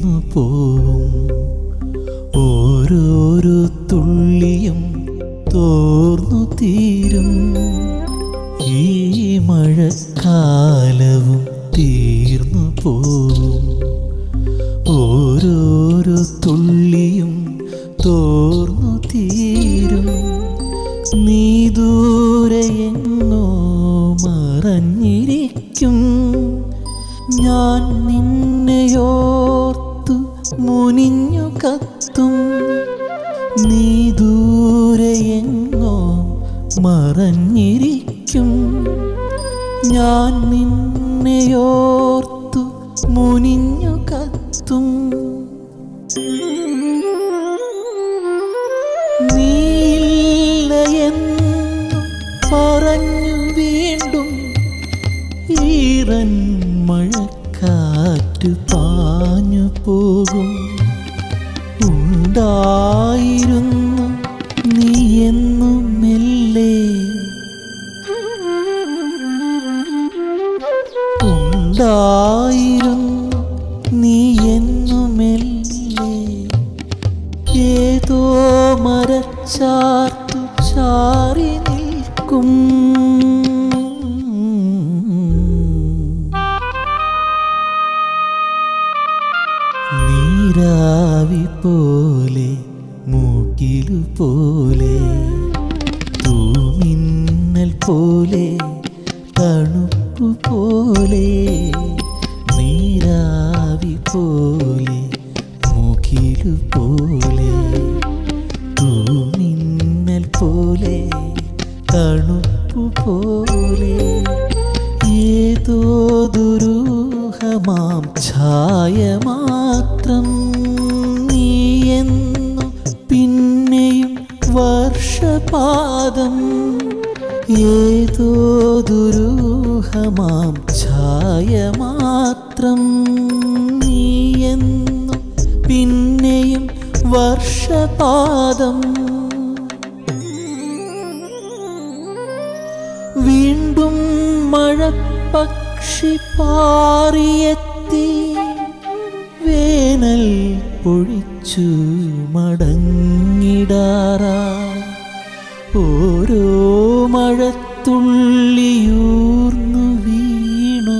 തീർന്നു പോവും ഓരോരോ തുള്ളിയും തോർന്നു തീരും ഈ മഴക്കാലവും തീർന്നു പോവും ഓരോരോ തുള്ളിയും തോർന്നു തീരും നീ ദൂരെ എങ്ങോ മറഞ്ഞിരിക്കും ഞാൻ നിന്നെയോർത്തു മുനിഞ്ഞു കത്തും നീ ദൂരെ എങ്ങോ മറഞ്ഞിരിക്കും ഞാൻ നിന്നെയോർത്തു മുനിഞ്ഞു കത്തും നീയില്ല എന്ന് പറഞ്ഞു വീണ്ടും ഈറൻ മഴക്കാറ്റ് പാഞ്ഞു പോകും ഉണ്ടായിരുന്നു നീ എന്നും മെല്ലെ ഉണ്ടായിരുന്നു നീ എന്നും മെല്ലെ ഏതോ മരച്ചാർത്തു ചാറി നിൽക്കും നീരാവി പോലെ മൂക്കിലു പോലെ തൂമിന്നൽ പോലെ തണുപ്പു പോലെ നീരാവി പോലെ മുഖിലു പോലെ തൂമിന്നൽ പോലെ തണുപ്പു പോലെ ഏതോ ദുരൂഹമാം ഛായ മാത്രം നീയെന്നു പിന്നെയും വർഷപാദം ഏതോ ദുരൂഹമാം ഛായ മാത്രം നീയെന്നു പിന്നെയും വർഷപാദം വീണ്ടും മഴപ്പക്ഷി പാറിയെത്തി വേനൽ പൊഴിച്ചു മടങ്ങിടാറാ ഓരോ മഴത്തുള്ളിയൂർന്നു വീണു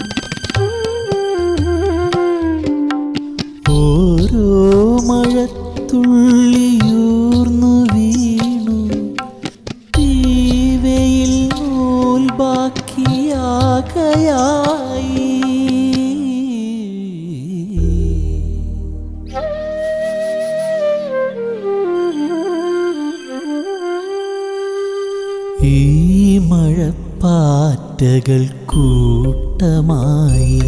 ഓരോ മഴത്തുള്ളിയൂർന്നു വീണു തീവയിൽ നൂൽ ബാക്കിയാകയായി ഈ മഴപ്പാറ്റകൾ കൂട്ടമായി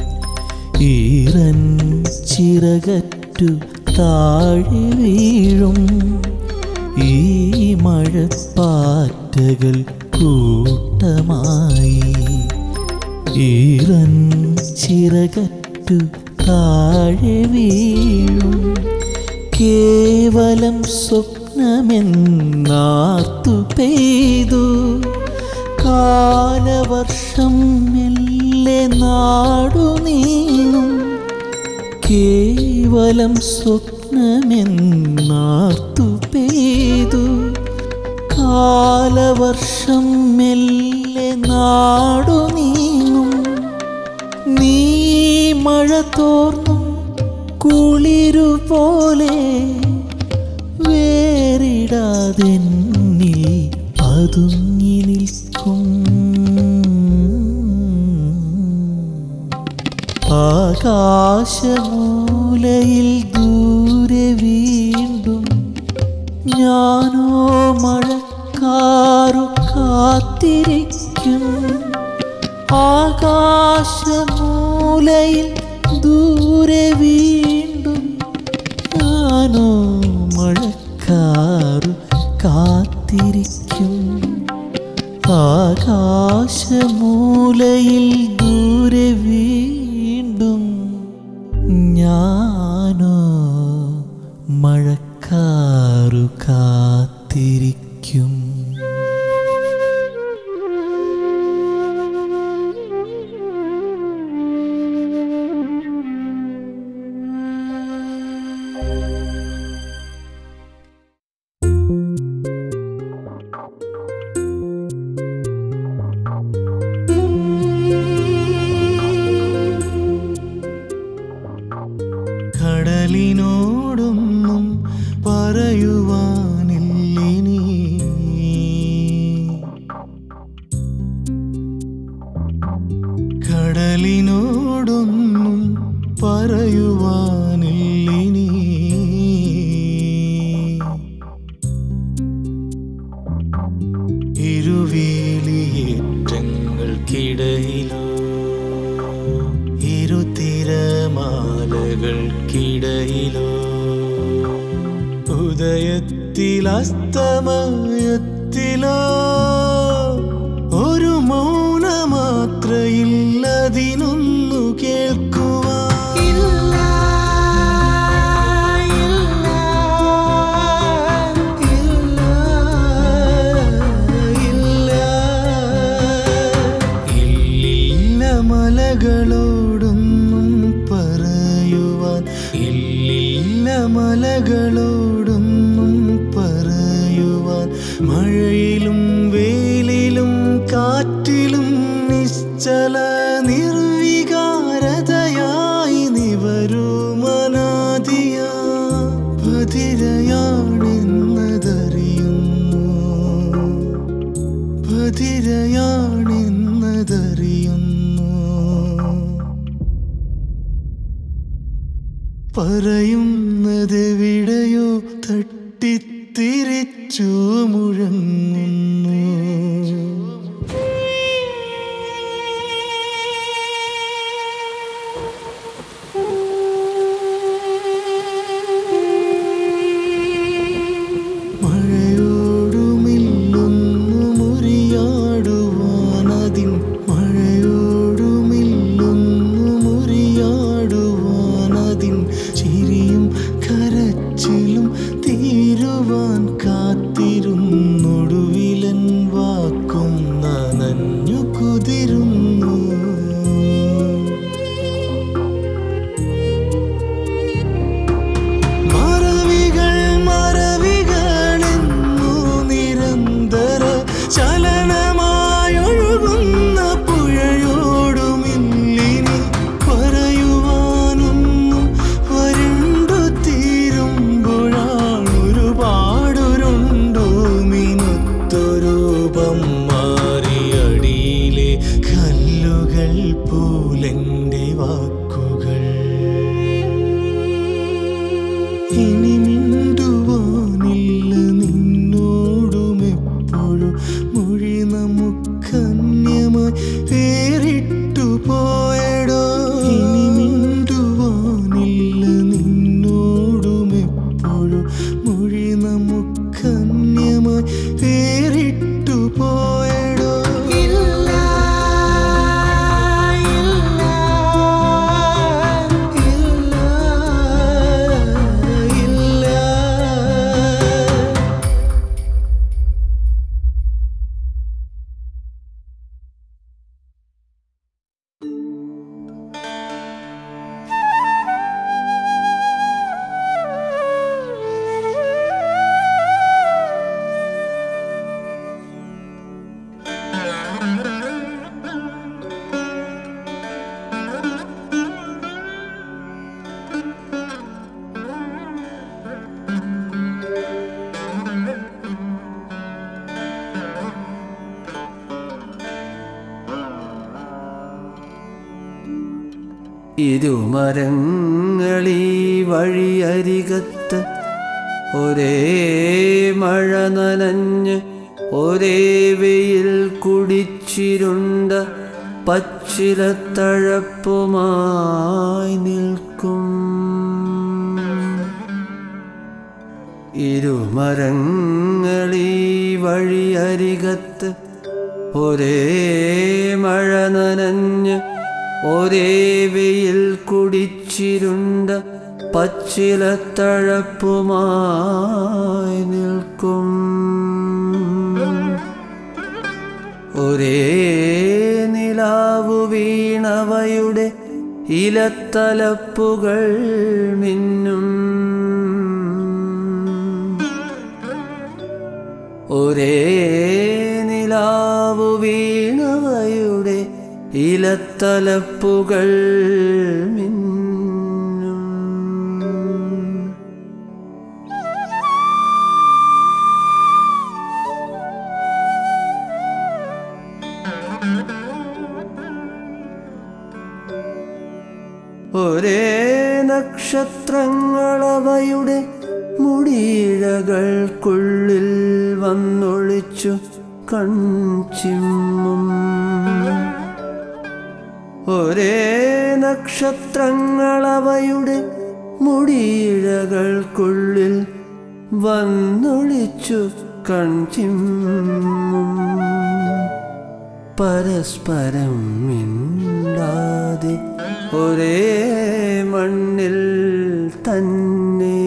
ഈറൻ ചിറകറ്റു താഴെ വീഴും ഈ മഴപ്പാറ്റകൾ കൂട്ടമായി ഈറൻ ചിറകറ്റു താഴെ വീഴും കേവലം സ്വപ്നമെന്നാർത്തു പെയ്തു കാലവർഷം മെല്ലെ നാടു നീങ്ങും കേവലം സ്വപ്നമെന്നാർത്തു പെയ്തു കാലവർഷം മെല്ലെ നാടു നീങ്ങും നീ മഴ തോർന്നും കുളിരു പോലെ വേറിടാതെന്നിൽ പതുങ്ങി നിൽക്കും ആകാശമൂലയിൽ ദൂരെ വീണ്ടും ഞാനോ മഴക്കാറു കാത്തിരിക്കും ആകാശമൂലയിൽ ദൂരെ വീണ്ടും ഞാനോ മഴക്കാറു കാത്തിരിക്കും ആകാശമൂലയിൽ ദൂരെ വീണ്ടും ഞാനോ മഴക്കാറു കാത്തിരിക്കും കടലിനോടൊന്നും പറയുവാനില്ലിനി കടലിനോടൊന്നും പറയുവാനില്ലിനി ഇരുവേലിയേറ്റങ്ങൾക്കിടയിലോ ഇരുതിരമാലകൾക്കിടയിലോ ഉദയത്തിലസ്തമയത്തിലോ ഒരു മൗന മാത്രയില്ലതിനൊന്നു കേൾക്കുവാൻ ഇല്ലില്ല മലകളോടൊന്നും പറയുവാൻ ഇല്ലില്ല മലകളോടൊന്നും പറയുവാൻ മഴയിലും വെയിലിലും കാറ്റിലും നിശ്ചല നിർവികാരതയായി നിവരൂ മനാദിയ പതിരയാണെന്നതറിയുന്നു പതിരയാണെന്നതറിയുന്നു പറയുന്നതെവിടെയോ തട്ടിത്തിരിച്ചു മുഴങ്ങുന്നു മഴയോടുമില്ലൊന്നു മുറിയാടുവാനതിൻ മഴയോടുമില്ലൊന്നു മുറിയാടുവാനതിൻ ചിരിയും കരച്ചിലും തീരുവാൻ കാത്തിരുന്നൊടുവിലൻ വാക്കും നനഞ്ഞു കുതിരുന്നു മറവികൾ മറവികളെന്നു നിരന്തര ചലനമായൊഴുകുന്ന പുഴയോടുമില്ലിനി പറയുവാനൊന്നും വരണ്ടു തീരുമ്പോഴാണൊരുപാടുരുണ്ടു മിനുത്തൊരൂപം മാറിയടിയിലെ കല്ലുകൾ പോലെൻ്റെ വാക്കുകൾ ഇനി മിണ്ടുവാനില്ല നിന്നോടുമെപ്പോഴും മൊഴി നമുക്കന്യമായി വേറിട്ടു പോയടോ ഇനി മിണ്ടുവാനില്ല നിന്നോടുമെപ്പോഴും മൊഴി നമുക്കന്യമായി വേറിട്ടു പോയടോ ഇല്ല ഇല്ല ഇല്ല ഇരുമരങ്ങളീ വഴിയരികത്ത് ഒരേ മഴ നനഞ്ഞ് ഒരേ വെയിൽ കുടിച്ചിരുണ്ട പച്ചിലത്തഴപ്പുമായി നിൽക്കും ഇരുമരങ്ങളീ വഴിയരികത്ത് ഒരേ മഴ നനഞ്ഞ് ഒരേ വെയിൽ കുടിച്ചിരുണ്ട പച്ചിലത്തഴപ്പുമായി നിൽക്കും ഒരേ നിലാവു വീണവയുടെ ഇലത്തലപ്പുകൾ മിന്നും ഒരേ നിലാവു വീണവയുടെ ഇലത്തലപ്പുകൾ മിന്നും നക്ഷത്രങ്ങളവയുടെ മുടിയിഴകൾക്കുള്ളിൽ വന്നൊളിച്ചു കൺചിമ്മും ഒരേ നക്ഷത്രങ്ങളവയുടെ മുടിയിഴകൾക്കുള്ളിൽ വന്നൊളിച്ചു കൺചിമ്മും പരസ്പരം മിണ്ടാതെ ഒരേ മണ്ണിൽ തന്നെ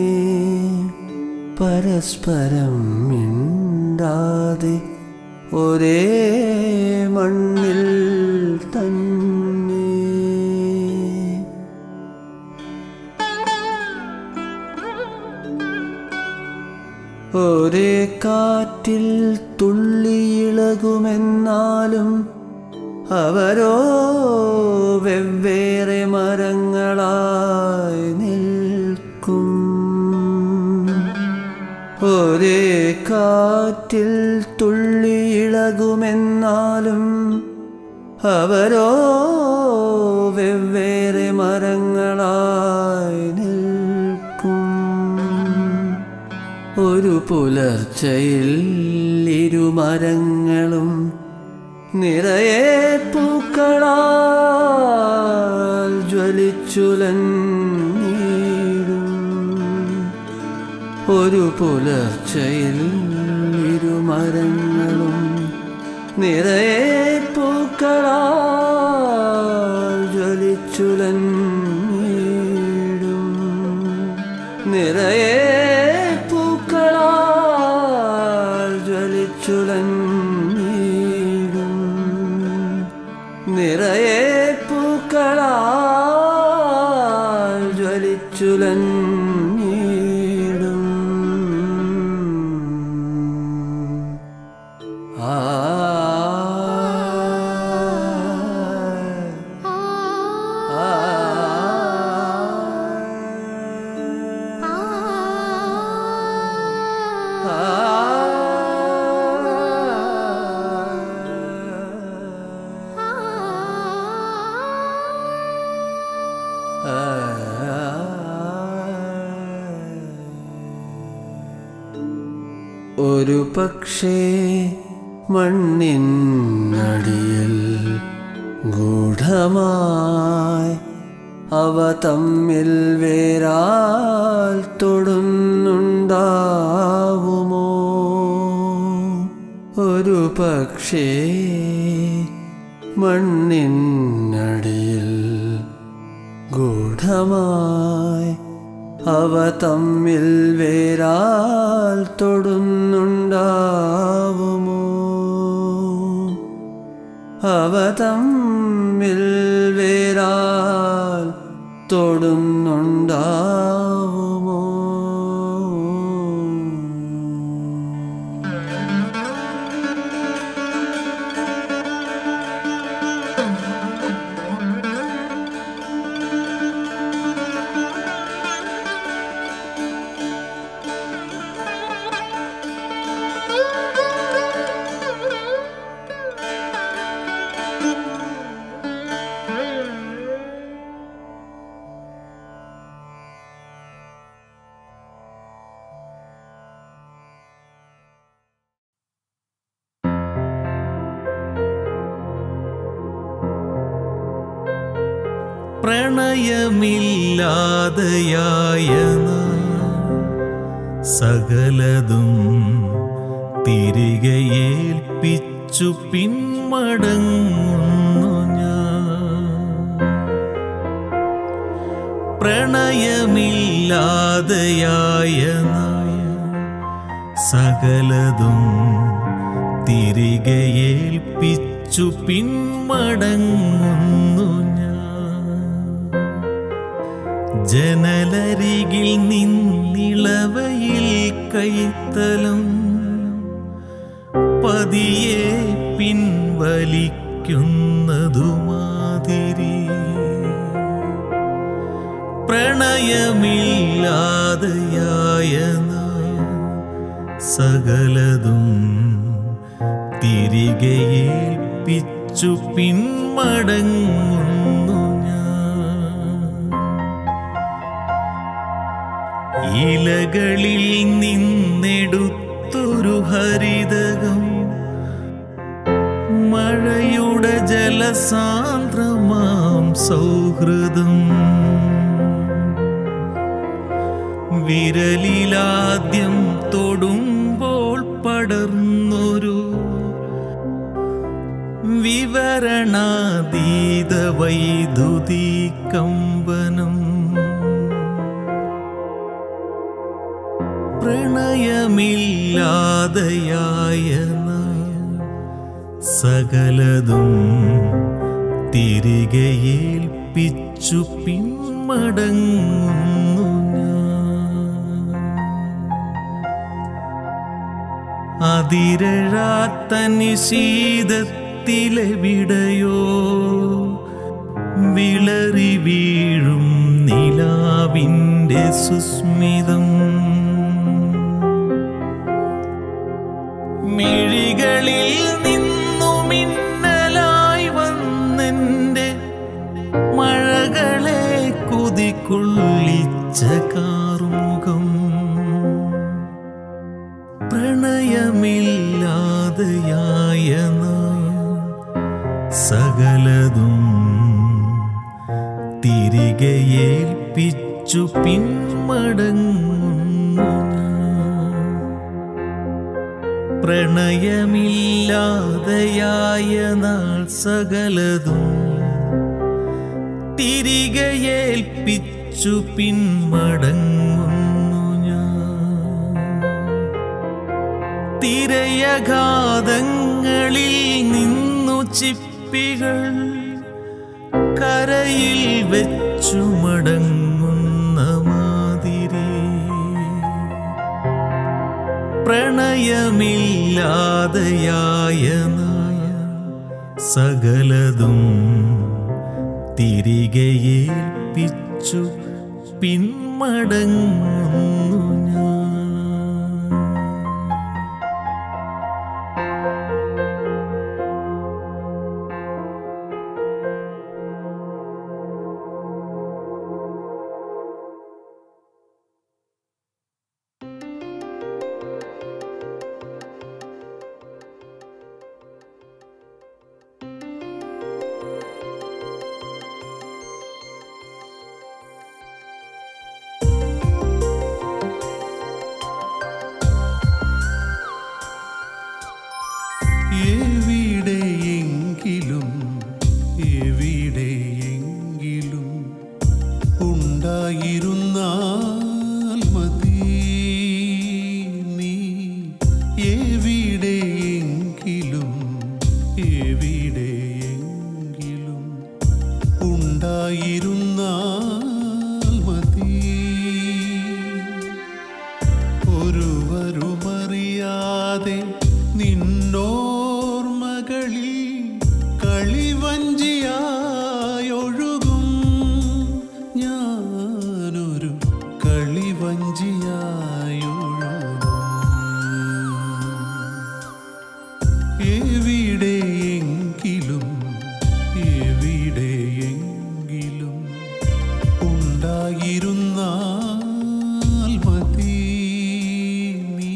പരസ്പരം മിണ്ടാതെ ഒരേ മണ്ണിൽ തന്നെ ഒരേ കാറ്റിൽ തുള്ളിയിളകുമെന്നാലും അവരോ വെവ്വേറെ മരങ്ങളായി നിൽക്കും ഒരേ കാറ്റിൽ തുള്ളിയിളകുമെന്നാലും അവരോ വെവ്വേറെ മരങ്ങളായി നിൽക്കും ഒരു പുലർച്ചയിൽ ഇരുമരങ്ങളും നിറയെ പൂക്കളാൽ ജ്വലിച്ചുലഞ്ഞിടും ഒരു പുലർച്ചയിൽ ഇരുമരങ്ങളും നിറയെ പൂക്കളാൽ ജ്വലിച്ചുലഞ്ഞിടും നിറയെ പൂക്കളാൽ ജ്വലിച്ചുലഞ്ഞിടും നിറയെ പൂക്കളാൽ ജ്വലിച്ചുലഞ്ഞിടും ആ ഒരു പക്ഷേ മണ്ണിനടിയിൽ ഗൂഢമായി അവ തമ്മിൽ വേരാൽ തൊടുന്നുണ്ടാവുമോ ഒരു പക്ഷേ മണ്ണിനടിയിൽ ഗൂഢമായി അവ തമ്മിൽ വേരാൽ തൊടുന്നുണ്ടാവുമോ അവ തമ്മിൽ വേരാൽ തൊടുന്നുണ്ടാവുമോ പ്രണയമില്ലാതെയായ നാൾ സകലതും തിരികെ ഏൽപ്പിച്ചു പിന്മടങ്ങുന്നു ഞാൻ പ്രണയമില്ലാതെയായ നാൾ സകലതും തിരികെ ഏൽപ്പിച്ചു പിന്മടങ്ങുന്നു ഞാൻ ജനലരികിൽ നിന്നിളവയിൽ കൈത്തലം പതിയെ പിൻവലിക്കുന്നതുമാതിരി പ്രണയമില്ലാതെയായ നാൾ സകലതും തിരികെ ഏൽപ്പിച്ചു പിന്മടങ്ങുന്നു ഞാൻ ഇലകളിൽ നിന്നെടുത്തൊരു ഹരിതകം മഴയുടെ ജലസാന്ദ്രമാം സൗഹൃദം വിരലിലാദ്യം തൊടുമ്പോൾ പടർന്നൊരു വിവരണാതീത വൈദ്യുതി കമ്പനം പ്രണയമില്ലാതെയായ നാം സകലതും തിരികെ ഏൽപ്പിച്ചു പിന്മടങ്ങുന്നു ഞാൻ അതിരഴാത്ത നിശീതത്തിലെവിടെയോ വിളറി വീഴും നിലാവിൻ്റെ സുസ്മിതം മിഴികളിൽ നിന്നു മിന്നലായി വന്നെൻ്റെ മഴകളെ കുതിക്കൊള്ളിച്ച കാർമുഖം പ്രണയമില്ലാതെയായ നാം സകലതും തിരികെ ഏൽപ്പിച്ചു പിന്മടങ്ങുന്നു ഞാൻ. പ്രണയമില്ലാതെയായ നാൾ സകലതും തിരികെ ഏൽപ്പിച്ചു പിന്മടങ്ങുന്നു ഞാൻ തിരയഘാതങ്ങളിൽ നിന്നു ചിപ്പികൾ കരയിൽ വെച്ചു മടങ്ങുന്ന മാതിരി പ്രണയമില്ലാതെയായ നാൾ സകലതും തിരികെ ഏൽപ്പിച്ചു പിന്മടങ്ങുന്നു ഞാൻ എവിടെയെങ്കിലും എവിടെയെങ്കിലും ഉണ്ടായിരുന്നാൽ മതി നീ എവിടെയെങ്കിലും എവിടെയെങ്കിലും ഉണ്ടായിരുന്നാൽ മതി ഒരുവരുമറിയാതെ നിന്നോർമകളിൽ കളിവഞ്ചിയായൊഴുകും ഞാനൊരു കളിവഞ്ചിയായൊഴുകും എവിടെയെങ്കിലും എവിടെയെങ്കിലും ഉണ്ടായിരുന്നാൽ മതി നീ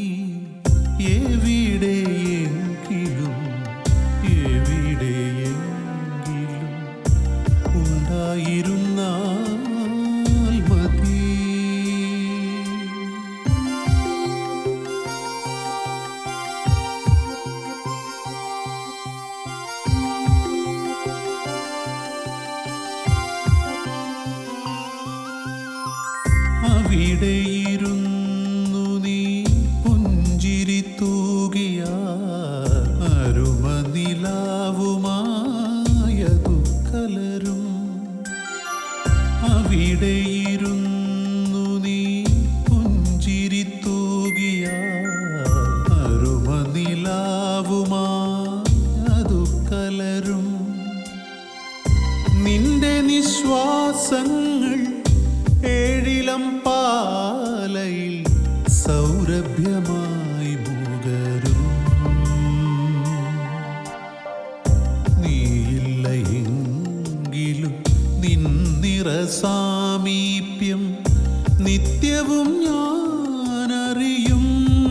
എവിടെയെങ്കിലും എവിടെയെങ്കിലും ഉണ്ടായിരുന്നാൽ മതി അവിടെയിരുന്നു നീ പുഞ്ചിരി തൂകിയ അരുമനിലാവുമായതു കലരും അവിടെയിരുന്നു നീ പുഞ്ചിരി തൂകിയ അരുമനിലാവുമായതു കലരും നിന്റെ നിശ്വാസങ്ങൾ ഏഴിലം പാലയിൽ നിത്യവും ഞാനറിയും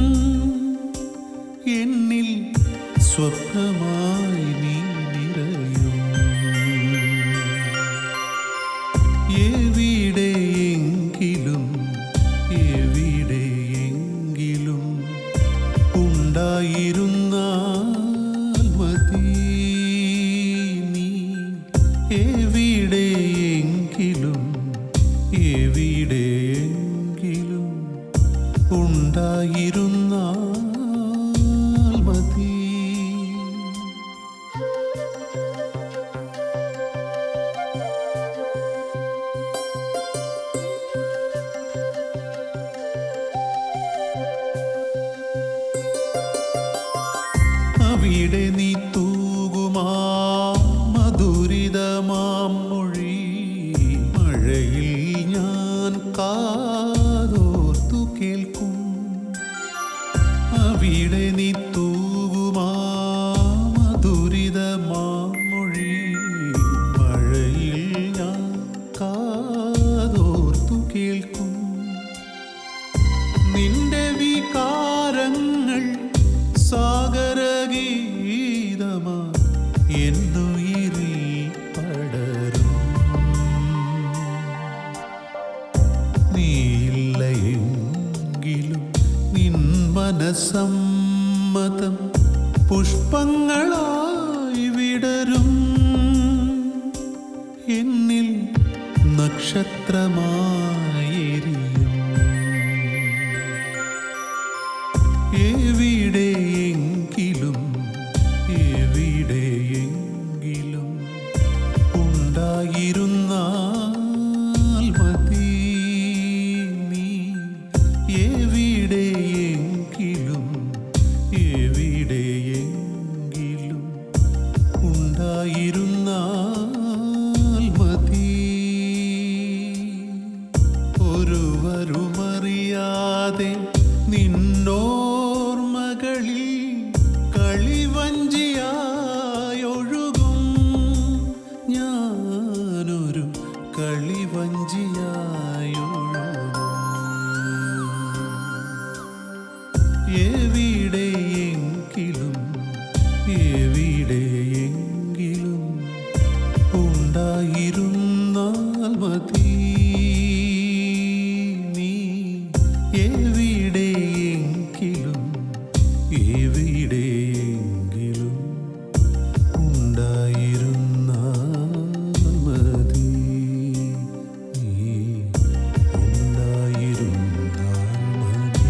എന്നിൽ സ്വപ്നമായി നീ നിറയും എവിടെയെങ്കിലും എവിടെയെങ്കിലും ഉണ്ടായിരുന്നാൽ മതി നീ എവിടെയെങ്കിലും എവിടെയെങ്കിലും ഉണ്ടായിരുന്നാൽ മതി അവിടെ നീ തൂകുമാ മധുരിതമാം മൊഴി മഴയിൽ ഞാൻ കാതോർത്തു കേൾക്കും അവിടെ നീ തൂകുമാ മധുരിതമാം മൊഴി മഴയിൽ ഞാൻ കാതോർത്തു കേൾക്കും നിന്റെ വികാരങ്ങൾ സാഗരഗീതമാ എന്നുയിരിൽ പടരും നീയില്ലയെങ്കിലും നിൻ മനസമ്മതം പുഷ്പങ്ങളായി വിടരും എന്നിൽ നക്ഷത്രമായെരിയും എവിടെയെങ്കിലും എവിടെയെങ്കിലും ഉണ്ടായിരുന്നാൽ മതി നീ എവിടെയെങ്കിലും എവിടെയെങ്കിലും ഉണ്ടായിരുന്നാൽ മതി ഒരുവരുമറിയാതെ നിന്നോർമകളിൽ കളിവഞ്ചിയായൊഴുകും ഞാനൊരു കളിവഞ്ചിയായൊഴുകും എവിടെയെങ്കിലും എവിടെയെങ്കിലും ഉണ്ടായിരുന്നാൽ മതി നീ എവിടെയെങ്കിലും എവിടെയെങ്കിലും ഉണ്ടായിരുന്നാൽ മതി നീ ഉണ്ടായിരുന്നാൽ മതി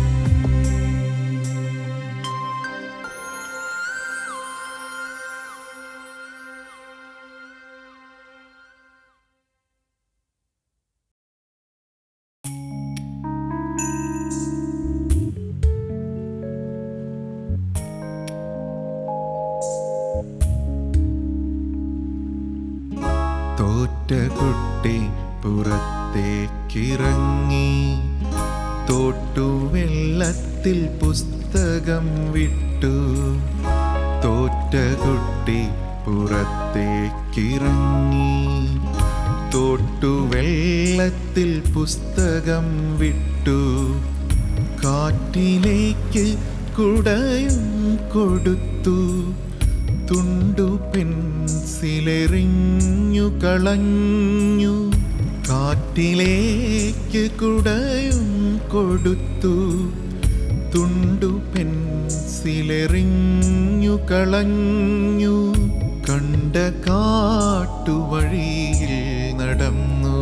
തോറ്റ കുട്ടി പുറത്തേക്കിറങ്ങി തോട്ടു വെള്ളത്തിൽ പുസ്തകം വിട്ടു തോറ്റ കുട്ടി പുറത്തേക്കിറങ്ങി തോട്ടു വെള്ളത്തിൽ പുസ്തകം വിട്ടു കാറ്റിലേക്ക് കുടയും കൊടുത്തു തുണ്ടു പെൻസിലെറിഞ്ഞു കളഞ്ഞു കാറ്റിലേക്ക് കുടയും കൊടുത്തു തുണ്ടു പെൻസിലെറിഞ്ഞു കളഞ്ഞു കണ്ട കാട്ടുവഴിയിൽ നടന്നു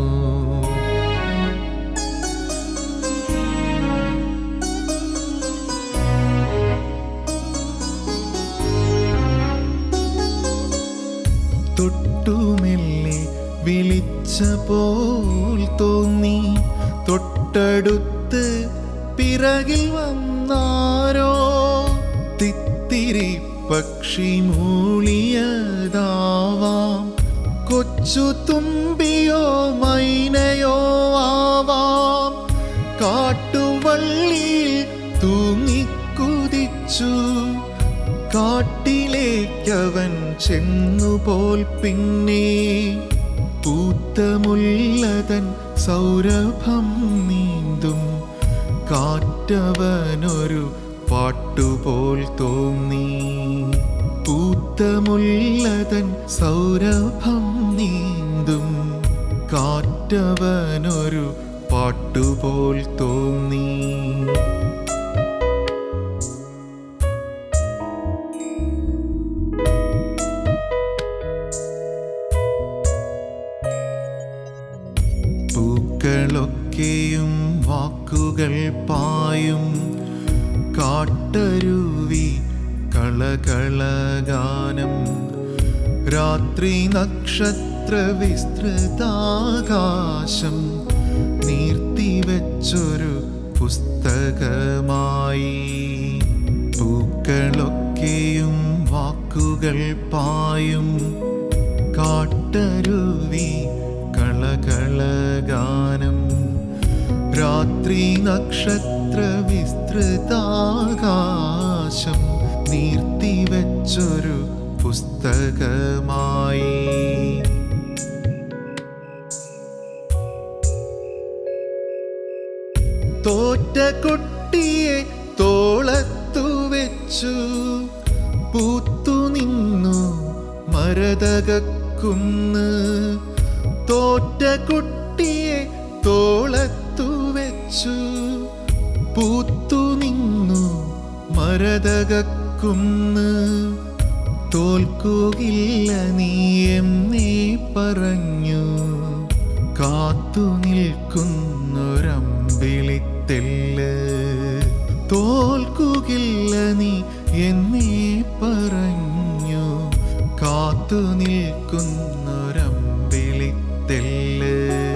തൊട്ടുമെല്ലെ വിളിച്ച പോൽ തോന്നി തൊട്ടടുത്ത് പിറകിൽ വന്നാരോ തിത്തിരി പക്ഷി മൂളിയതാവാം കൊച്ചു തുമ്പിയോ മൈനയോ ആവാം കാട്ടുവള്ളിയിൽ തൂങ്ങിക്കുതിച്ചു കാട്ടിലേക്കവൻ ചെന്നുപോൽ പിന്നെ പൂത്തമുള്ളതൻ സൗരഭം നീന്തും കാറ്റവനൊരു പാട്ടുപോൽ തോന്നി പൂത്തമുള്ളതൻ സൗരഭം നീന്തും കാറ്റവനൊരു പാട്ടുപോൽ തോന്നി പൂക്കളൊക്കെയും വാക്കുകൾ പായും കാട്ടരുവി കളകളഗാനം രാത്രി നക്ഷത്ര വിസ്തൃതാകാശം നീർത്തിവെച്ചൊരു പുസ്തകമായി പൂക്കളൊക്കെയും വാക്കുകൾ പായും കാട്ടരുവി കളകളഗാനം രാത്രി നക്ഷത്ര വിസ്തൃതാകാശം നീർത്തിവെച്ചൊരു പുസ്തകമായി തോറ്റ കുട്ടിയെ തോളത്തു വെച്ചു പൂത്തു നിന്നു മരതകക്കുന്ന് തോറ്റ കുട്ടിയെ തോളത്തു വെച്ചു പൂത്തു നിന്നു മരതകക്കുന്ന് തോൽക്കുകയില്ല നീ എന്നേ പറഞ്ഞു കാത്തു നിൽക്കുന്നൊരമ്പിളിത്തെല്ല് തോൽക്കുകയില്ല നീ എന്നേ പറഞ്ഞു കാത്തു നിൽക്കുന്നൊരമ്പിളിത്തെല്ല്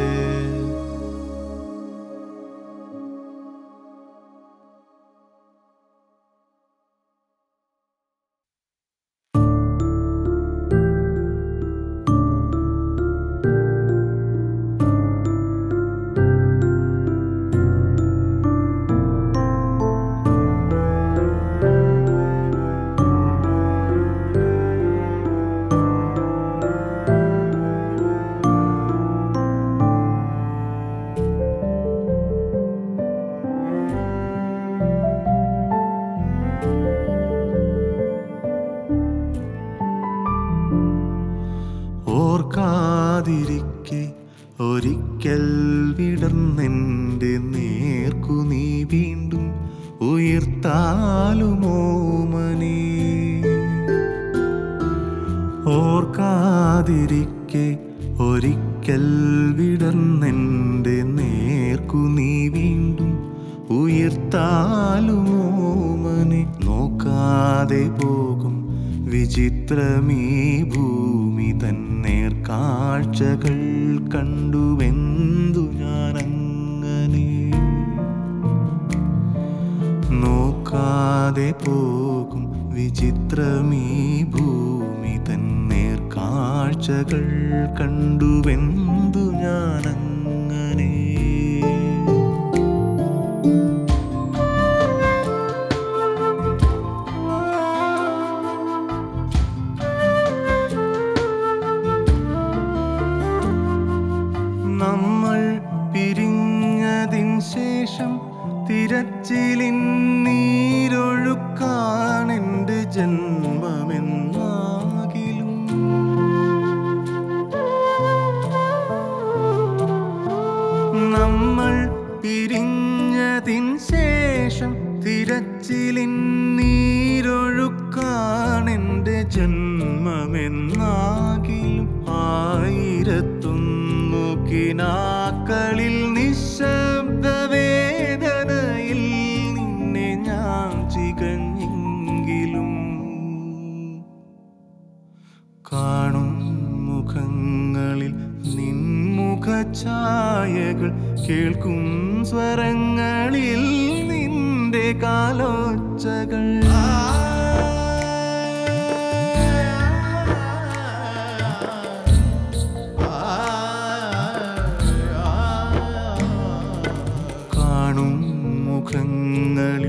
ഓർക്കാതിരിക്കെ ഒരിക്കൽ വിടർന്നെൻ്റെ നേർക്കു നീ വീണ്ടും ഉയർത്താലുമോമനേ ഓർക്കാതിരിക്കെ ഒരിക്കൽ വിടർന്നെൻ്റെ നേർക്കു നീ വീണ്ടും ഉയർത്താലുമോമനെ നോക്കാതെ പോകും വിചിത്രമീ ഭൂമി തന്നേർ കാഴ്ചകൾ കണ്ടുവെന്തു ഞാനങ്ങനെ നോക്കാതെ പോകും വിചിത്രമീ ഭൂമി തന്നേർ കാഴ്ചകൾ കണ്ടുവെന്തു ഞാനങ്ങനെ നമ്മൾ പിരിഞ്ഞതിൻ ശേഷം തിരച്ചിലിൻ നീരൊഴുക്കാണെൻ്റെ ജന്മമെന്നാകിലും നമ്മൾ പിരിഞ്ഞതിൻ ശേഷം തിരച്ചിലിൻ നീരൊഴുക്കാണെൻ്റെ ജന്മമെന്നാകിലും ആയിരത്തൊന്നു കിനാക്കളിൽ നിശബ്ദ വേദനയിൽ നിന്നെ ഞാൻ ചികഞ്ഞെങ്കിലും കാണും മുഖങ്ങളിൽ നിൻമുഖഛായകൾ കേൾക്കും സ്വരങ്ങളിൽ നിന്റെ കാലോച്ചകൾ കാണും മുഖങ്ങളിൽ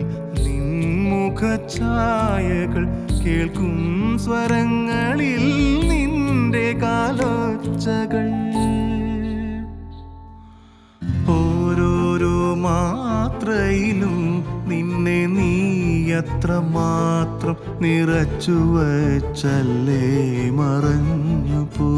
നിൻമുഖഛായകൾ കേൾക്കും സ്വരങ്ങളിൽ നിന്റെ കാലോച്ചകൾ ഓരോരോ മാ മാത്രയിലും നിന്നെ നീ അത്ര മാത്രം നിറച്ചു വച്ചല്ലേ മറഞ്ഞു പോ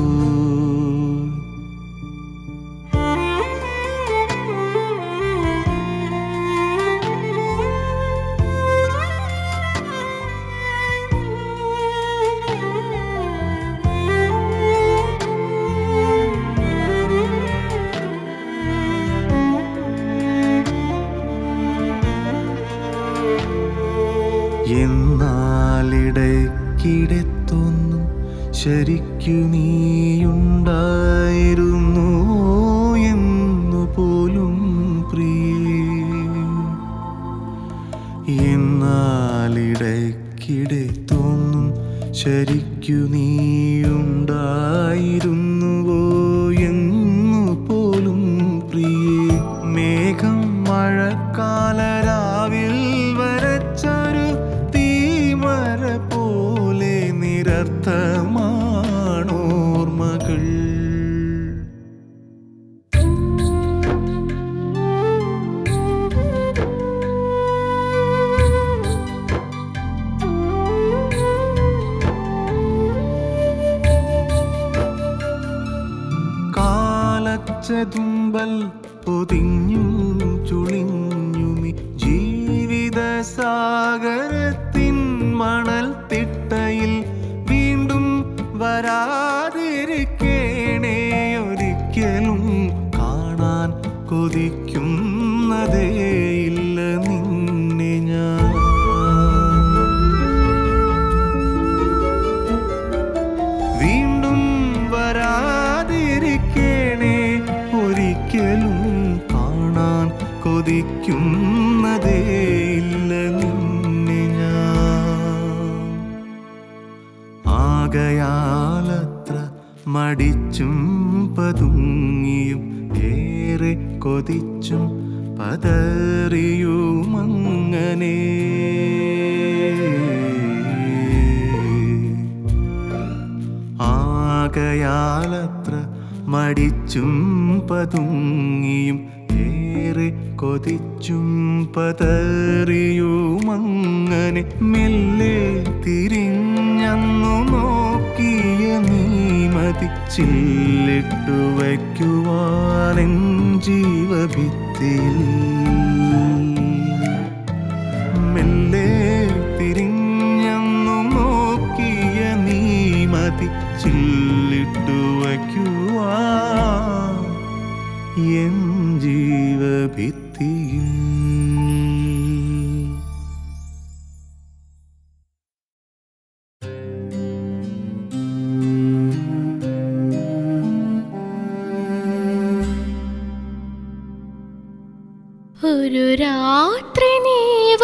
എന്നാലിടയ്ക്കിടെ തോന്നും ശരിക്കു നീയുണ്ടായിരുന്നു എന്നു പോലും പ്രിയേ എന്നാലിടയ്ക്കിടെ തോന്നും ശരിക്കു നീയുണ്ടായിരുന്നുവോ എന്നു പോലും പ്രിയേ മേഘം മഴക്കാലരാവിൽ വരച്ചൊരു തീമര പോലെ നിരർത്ഥമാണോർമ്മകൾ കാലച്ചതുമ്പൽ പൊതിഞ്ഞും ചുളിഞ്ഞുമി ജീവിത സാഗരത്തിൻ മണൽ തിട്ടയിൽ വീണ്ടും വരാതിരിക്കേണേ ഒരിക്കലും കാണാൻ കൊതിക്കുന്നതേയില്ല നിന്നെ ഞാൻ വീണ്ടും വരാതിരിക്കണേ ഒരിക്കലും കാണാൻ കൊതിക്കുന്നതേയില്ല നിന്നെ ഞാൻ ആകയാലത്ര മടിച്ചും പതുങ്ങിയും ഏറെ കൊതിച്ചും പതറിയുമങ്ങനെ ആകയാലത്ര മടിച്ചും പതുങ്ങിയും ഏറെ കൊതിച്ചും പതറിയുമങ്ങനെ മെല്ലെ തിരിഞ്ഞന്നു നോക്കിയ നീ മതിച്ചില്ലിട്ടു വയ്ക്കുവാനെൻ ജീവഭിത്തിയിൽ മെല്ലെ തിരിഞ്ഞന്നു നോക്കിയ നീ മതിച്ചില്ലിട്ടു വയ്ക്കുവാ എൻ ജീവഭിത്തിയിൽ ഒരു രാത്രി നീ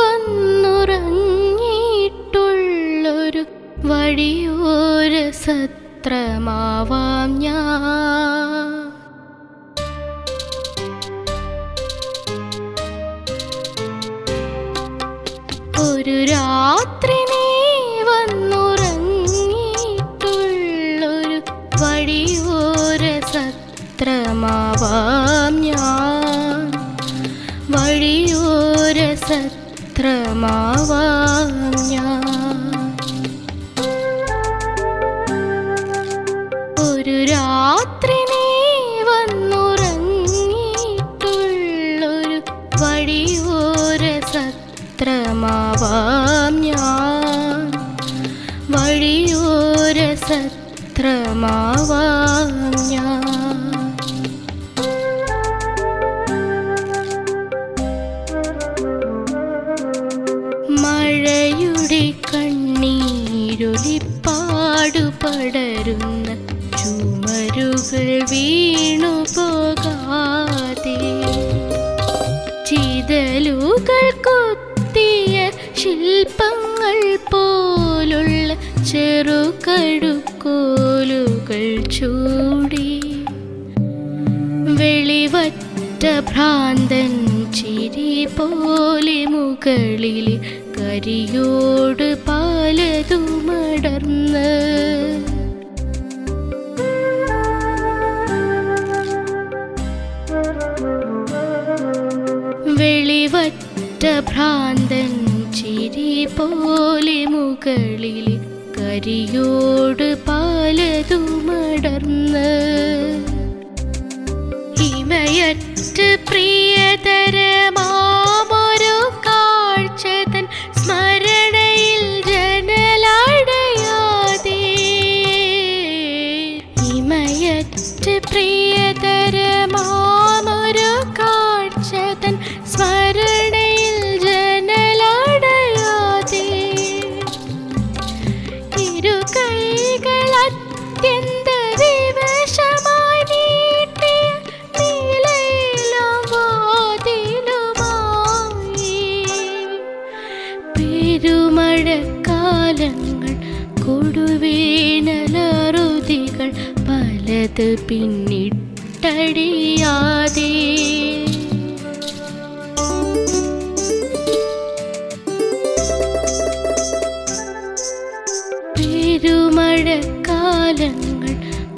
വന്നുറങ്ങിയിട്ടുള്ളൊരു വഴിയോര സത്രമാവാം ഞാൻ ഒരു രാത്രി നീ വന്നുറങ്ങിയിട്ടുള്ളൊരു വഴിയോര സത്രമാവാം ഞാൻ വഴിയോര സത്രമാവാം ഞാൻ ഒരു രാത്രി നീ വന്നുറങ്ങിയിട്ടുള്ളൊരു വഴിയോര സത്രമാവാം ഞാൻ വഴിയോര സത്രമാവാം ഞാൻ മഴയുടെ കണ്ണീരൊലിപ്പാടു പടരുന്ന ചുമരുകൾ വീണു പോകാതെ ചിതലുകൾ കൊത്തിയ ശില്പങ്ങൾ പോലുള്ള ചെറുകടുക്കോലുകൾ ചൂടി വെളിവറ്റ ഭ്രാന്തൻ ചിരി പോലെ മുകളിൽ കരിയോട് പാലതുമടർന്ന് വെളി വറ്റ ഭ്രാന്തൻ ചിരി പോലെ മുകളിൽ കരിയോട് പലതുമടർന്ന് ഹിമയറ്റ് പ്രിയതരമാമൊരു കാഴ്ചതൻ സ്മരണയിൽ ജനലടയാതെ ഹിമയറ്റ് പ്രിയതരമാമൊരു കാഴ്ചതൻ സ്മരണയിൽ ജനലടയാതെ ഇരു കൈകൾ അത്യന്ത വിവശമായി നീട്ടിയ നീലയിളം വാതിലുമായി പെരുമഴക്കാലങ്ങൾ കൊടുവേനലറുതികൾ പലത് പിന്നിട്ടടിയാതെ പെരുമഴക്കാലങ്ങൾ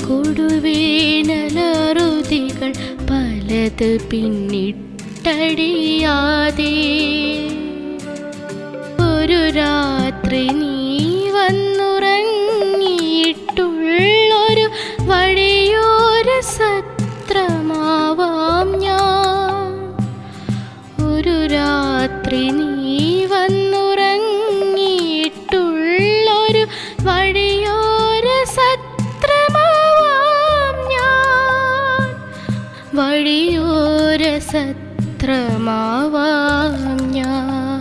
കൊടുവേനലറുതികൾ പലത് പിന്നിട്ടടിയാതെ ഒരു രാത്രി നീ വന്നുറങ്ങിയിട്ടുള്ളൊരു വഴിയോര സത്രമാവാം ഞാൻ ഒരു രാത്രി നീ വന്നുറങ്ങിയിട്ടുള്ളൊരു വഴിയോര സത്രമാവാം ഞാൻ വഴിയോര സത്രമാവാം ഞാൻ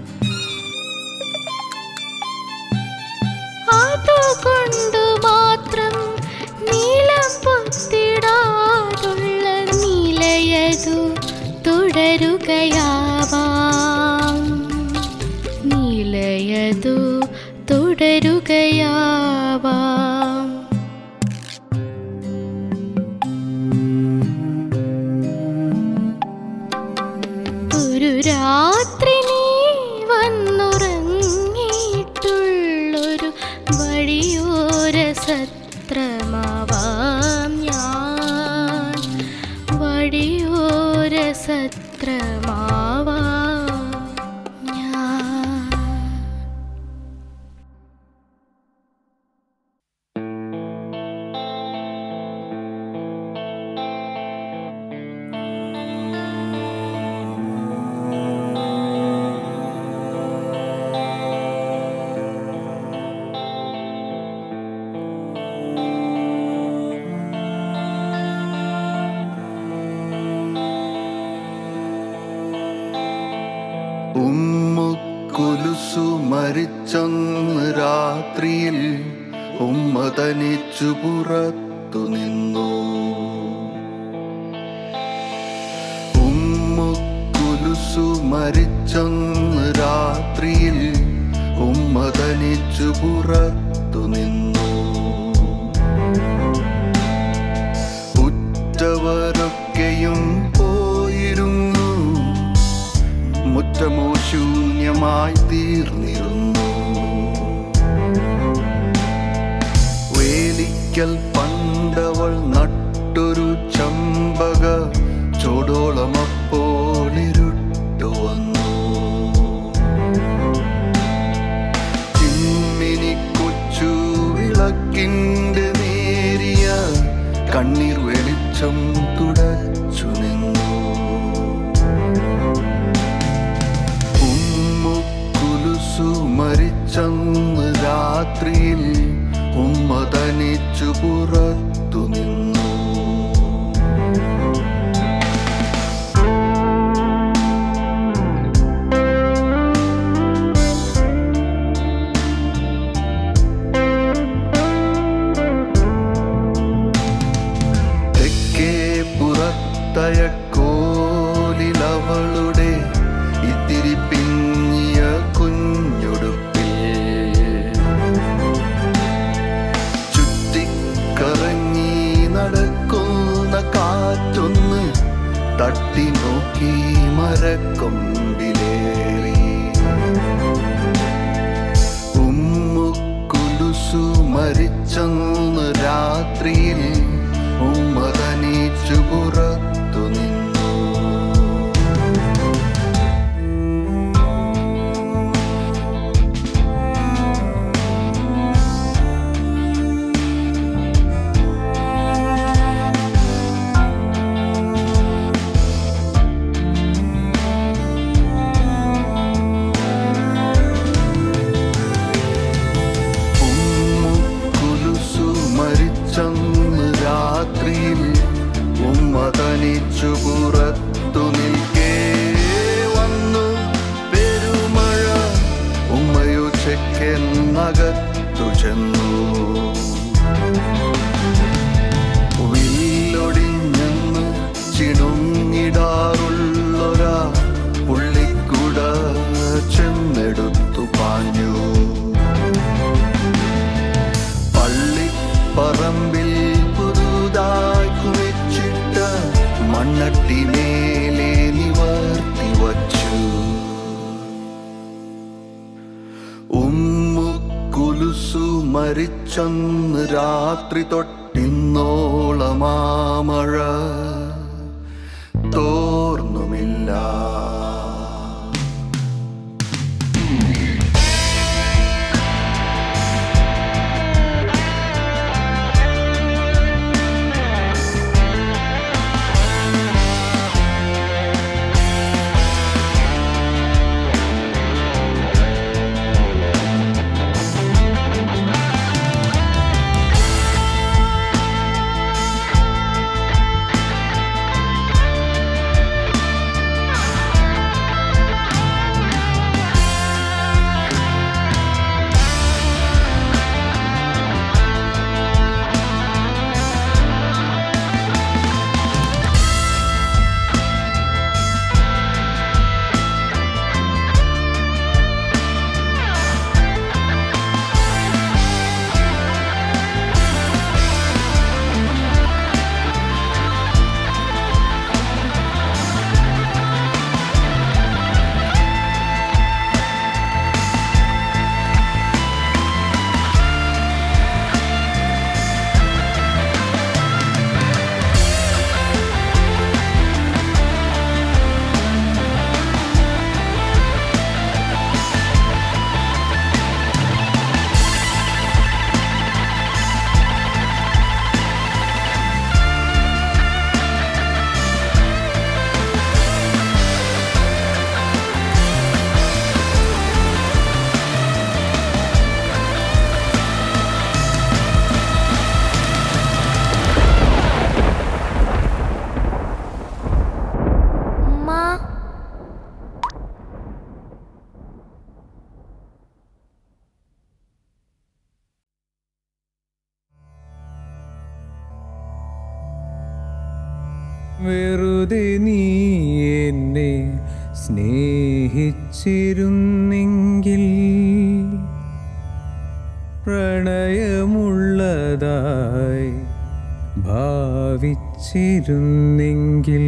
അതുകൊണ്ടു മാത്രം നീലം പൊത്തിടാതുള്ള നീലയതു തുടരുകയാവാം നീലയതു തുടരുകയാവാം ഒരു രാത്രി നീ വന്നുറങ്ങിയിട്ടുള്ളൊരു വഴിയോര സത്രമാവാം ഞാൻ വഴിയോര സത്രമാവാം ഞാൻ ഉമ്മുക്കുലുസു മരിച്ചൊന്ന് രാത്രിയിൽ ഉമ്മ തനിച്ചു പുറത്തു നിന്നു ഉമ്മുക്കുലുസു മരിച്ചൊന്ന് രാത്രിയിൽ ഉമ്മ തനിച്ചു പുറത്തു നിന്നു ഉറ്റവരൊക്കെയും പോയിരുന്നു മുറ്റമോ ശൂന്യമായി തീർന്നിരുന്നു വേലിക്കൽ പണ്ടവൾ നട്ടൊരു ചമ്പക ചോടോളമപ്പോളിരുട്ടു വന്നു ചിമ്മിനി കൊച്ചു വിളക്കിന്റെ നേരിയ കണ്ണീർ വെളിച്ചം തുടച്ചു നിന്നു ഉമ്മുക്കുലുസു മരിച്ചന്ന് രാത്രിയിൽ ഉമ്മ തനിച്ചു പുറത്തു നിന്നു തെക്കേ പുറത്തയക്കോലിലവളുടെ ഇത്തിരി പിന്നിയ കുഞ്ഞുടുപ്പിൽ ചുറ്റിക്കറങ്ങി അങ്ങകത്തു ചെന്നു വില്ലൊടിഞ്ഞെന്ന് ചിണുങ്ങിടാറുള്ളൊരാ പുള്ളിക്കുട ചെന്നെടുത്തു പാഞ്ഞു പള്ളിപ്പറമ്പിൽ പുതുതായി കുഴിച്ചിട്ട മണ്ണട്ടി മേലെ നിവർത്തി വച്ചു ഉമ്മുക്കുലുസു മരിച്ചന്ന് രാത്രി തൊട്ടിന്നോളമാമഴ തോർന്നുമില്ല ഉമ്മ വെറുതെ നീ എന്നെ സ്നേഹിച്ചിരുന്നെങ്കിൽ പ്രണയമുള്ളതായി ഭാവിച്ചിരുന്നെങ്കിൽ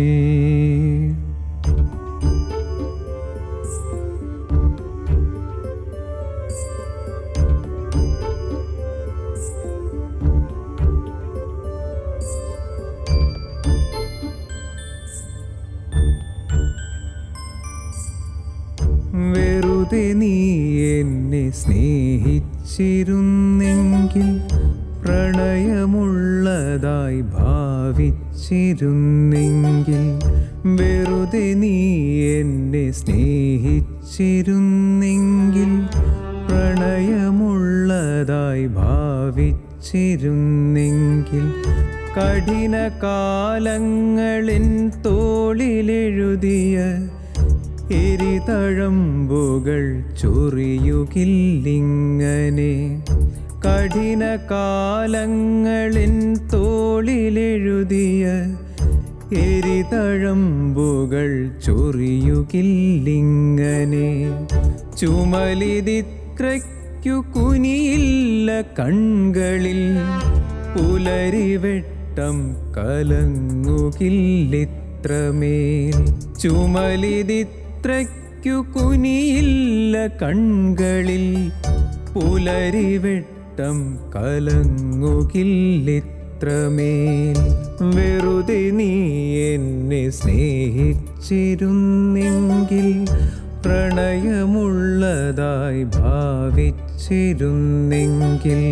വെറുതെ നീ എന്നെ സ്നേഹിച്ചിരുന്നെങ്കിൽ പ്രണയമുള്ളതായി ഭാവിച്ചിരുന്നെങ്കിൽ വെറുതെ നീ എന്നെ സ്നേഹിച്ചിരുന്നെങ്കിൽ പ്രണയമുള്ളതായി ഭാവിച്ചിരുന്നെങ്കിൽ കഠിന കാലങ്ങളിൻ തോളിലെഴുതിയ എരിതഴമ്പുകൾ ചൊറിയുകില്ലിങ്ങനെ കഠിന കാലങ്ങളിൻ തോളിലെഴുതിയ എരിതഴമ്പുകൾ ചൊറിയുകില്ലിങ്ങനെ ചുമലിതിത്രയ്ക്കു കുനിയില്ല കൺകളിൽ പുലരിവെട്ടം കലങ്ങുകില്ലിത്രമേൽ ചുമലിതിത്രയ്ക്കു കുനിയില്ല കൺകളിൽ പുലരിവെട്ടം കലങ്ങുകില്ലിത്രമേൽ വെറുതെ നീ എന്നെ സ്നേഹിച്ചിരുന്നെങ്കിൽ പ്രണയമുള്ളതായി ഭാവിച്ചിരുന്നെങ്കിൽ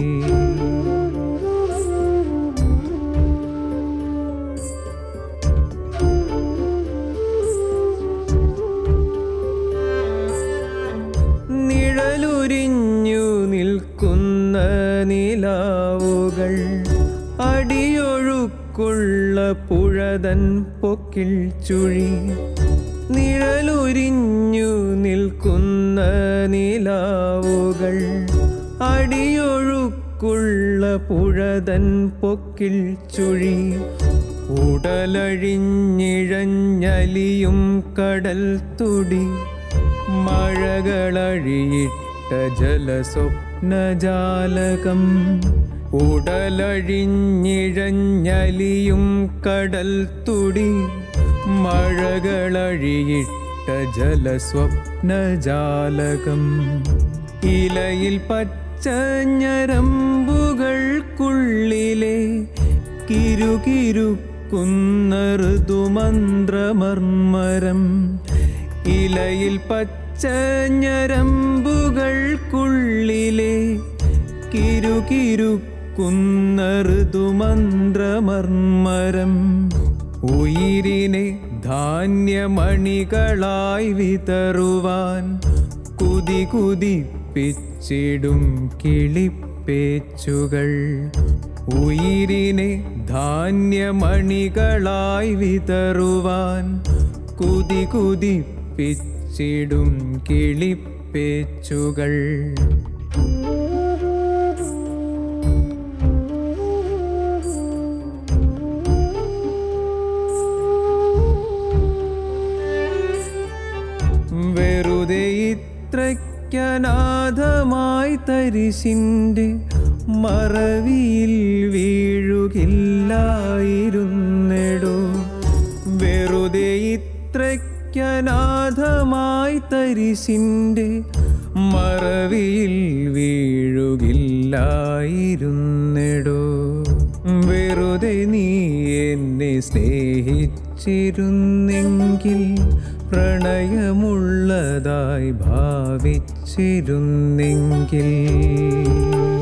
നിഴലുരിഞ്ഞു നിൽക്കുന്ന നിലാവുകൾ അടിയൊഴുക്കുള്ള പുഴതൻ പൊക്കിൽ ചുഴി നിഴലുരിഞ്ഞു നിൽക്കുന്ന നിലാവുകൾ അടിയൊഴുക്കുള്ള പുഴതൻ പൊക്കിൽ ചുഴി ഉടലഴിഞ്ഞിഴഞ്ഞലിയും കടൽ തുടി മഴകളഴിയിട്ട ജലസ്വപ്നജാലകം ഉടലഴിഞ്ഞിഴഞ്ഞലിയും കടൽ തുടി മഴകളഴിയിട്ട ജലസ്വപ്നജാലകം ഇലയിൽ പച്ചഞ്ഞരമ്പുകൾക്കുള്ളിലെ കിരുകിരുക്കുന്ന ഋതുമന്ത്രമർമരം ഇലയിൽ പച്ചഞ്ഞരമ്പുകൾക്കുള്ളിലെ കിരുകിരുക്കുന്ന ഋതുമന്ത്രമർമരം ഉയിരിനെ ധാന്യമണികളായി വിതറുവാൻ കുതി കുതിപ്പിച്ചിടും കിളിപ്പേച്ചുകൾ ഉയിരിനെ ധാന്യമണികളായി വിതറുവാൻ കുതി കുതിപ്പിച്ചിടും കിളിപ്പേച്ചുകൾ വെറുതെ ഇത്രയ്ക്കനാഥമായി തരിശിൻ്റെ മറവിയിൽ വീഴുകില്ലായിരുന്നെടോ വെറുതെ ഇത്രയ്ക്കനാഥമായി തരിശിൻ്റെ മറവിയിൽ വീഴുകില്ലായിരുന്നെടോ വെറുതെ നീ എന്നെ സ്നേഹിച്ചിരുന്നെങ്കിൽ പ്രണയമുള്ളതായി ഭാവിച്ചിരുന്നെങ്കിൽ